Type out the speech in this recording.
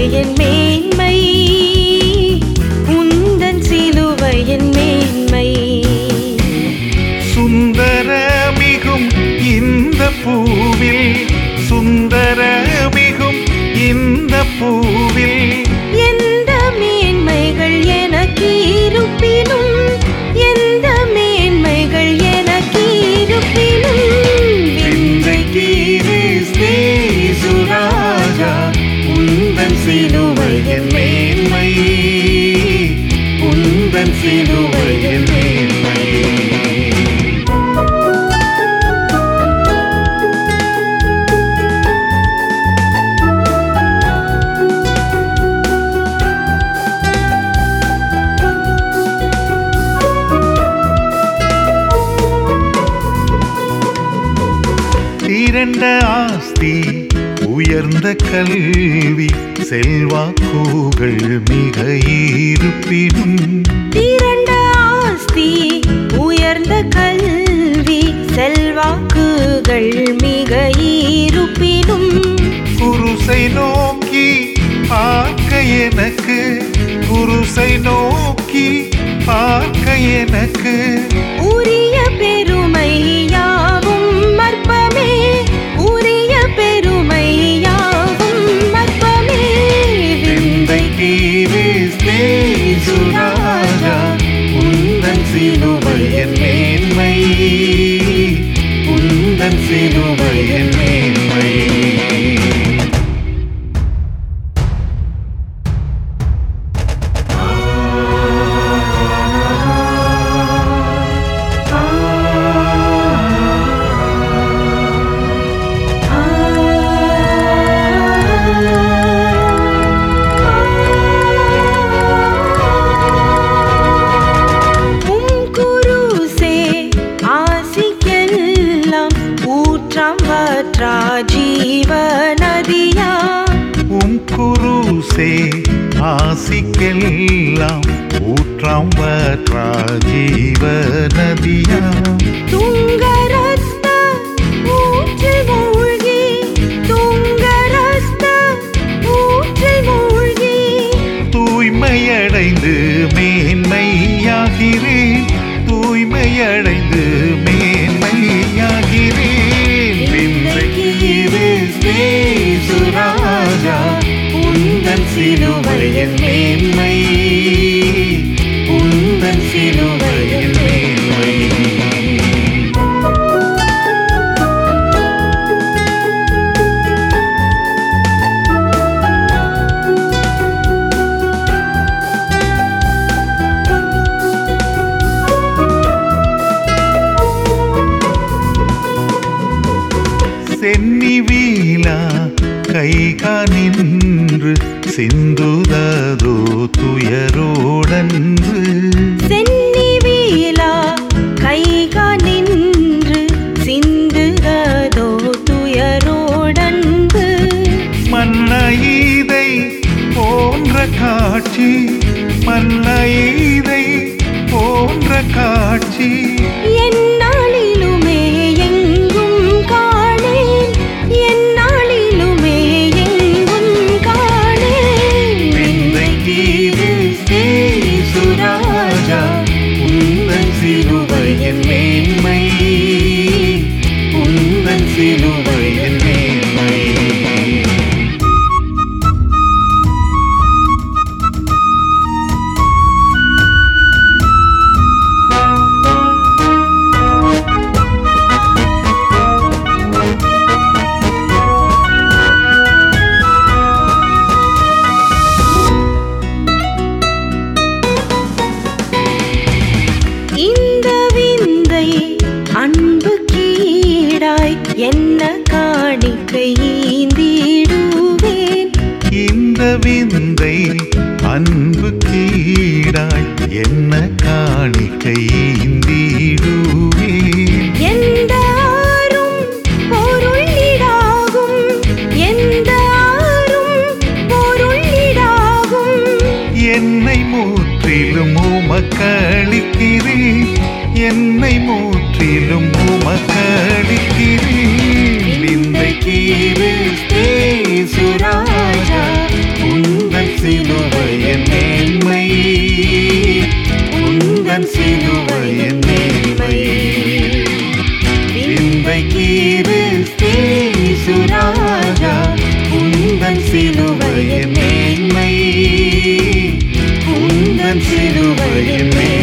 சிலுவையின் மேன்மை உந்தன் சிலுவையின் மேன்மை சுந்தரமிகும் இந்த பூவில் சுந்தரமிகும் இந்த பூவில் எந்த மேன்மைகள் எனக்கு இருப்பினும் எந்த மேன்மைகள் எனக்கு இருப்பினும் இன்றைக்கு சுராஜா உந்தன் சிலுவையின் மேன்மை உந்தன் சிலுவையின் மேன்மை திரண்ட ஆஸ்தி உயர்ந்த கல்வி செல்வாக்குகள் மிக இருப்பினும் திரண்ட ஆஸ்தி உயர்ந்த கல்வி செல்வாக்குகள் மிக இருப்பினும் குருசை நோக்கி பார்க்க எனக்கு குருசை நோக்கி பார்க்க எனக்கு உரிய பெருமை யாவும் மற்பமே உரிய பெருமை யாவும் மற்பமே விந்தை விந்தைக்கு சுராஜா உந்தன் சிலுவையின் மேன்மை உந்தன் சிலுவையின் மேன்மை உம் குருசே ஆசிக்கெல்லாம் ஊற்றாம் வற்றா ஜீவ நதியா உம் குருசே ஆசிக்கெல்லாம் ஊற்றாம் வற்றா ஜீவ நதியா துங்கரஸ்த ஊற்றில் மூழ்கி துங்கரஸ்த ஊற்றில் மூழ்கி தூய்மையடைந்து மேன்மையாகிறேன் தூய்மையடைந்து மேன்மையாகிறேன் விந்தைக்கு சுராஜா உந்தன் சிலுவையின் மேன்மை உந்தன் சிலுவையின் மேன்மை சென்னி வீலா கைகா நின்று சிந்துததோ துயரோடன்று சென்னி வீலா கைகா நின்று சிந்துகதோ துயரோடன்பு மன்னையீதை போன்ற காட்சி மன்னையீதை போன்ற காட்சி எந்நாளிலுமே எங்கும் காணேன் எந்நாளிலுமே எங்கும் காணேன் விந்தைக்கு சுராஜா உந்தன் சிலுவையின் மேன்மை உந்தன் சிலுவையின் மேன்மை இந்த விந்தை அன்பு கீடாய் என்ன காணிக்கை ஈந்திடுவேன் இந்த விந்தை அன்பு கீடாய் என்ன காணிக்கை ஈந்திடுவேன் எந்த ஆரும் பொருளிடாகும் எந்த ஆரும் பொருளிடாகும் என்னை முற்றிலும் உமக்களிக்கிறேன் என்னை முற்றிலும் உமக்களிக்கிறேன் விந்தைக்கு சுராஜா உன் உந்தன் சிலுவையின் மேல்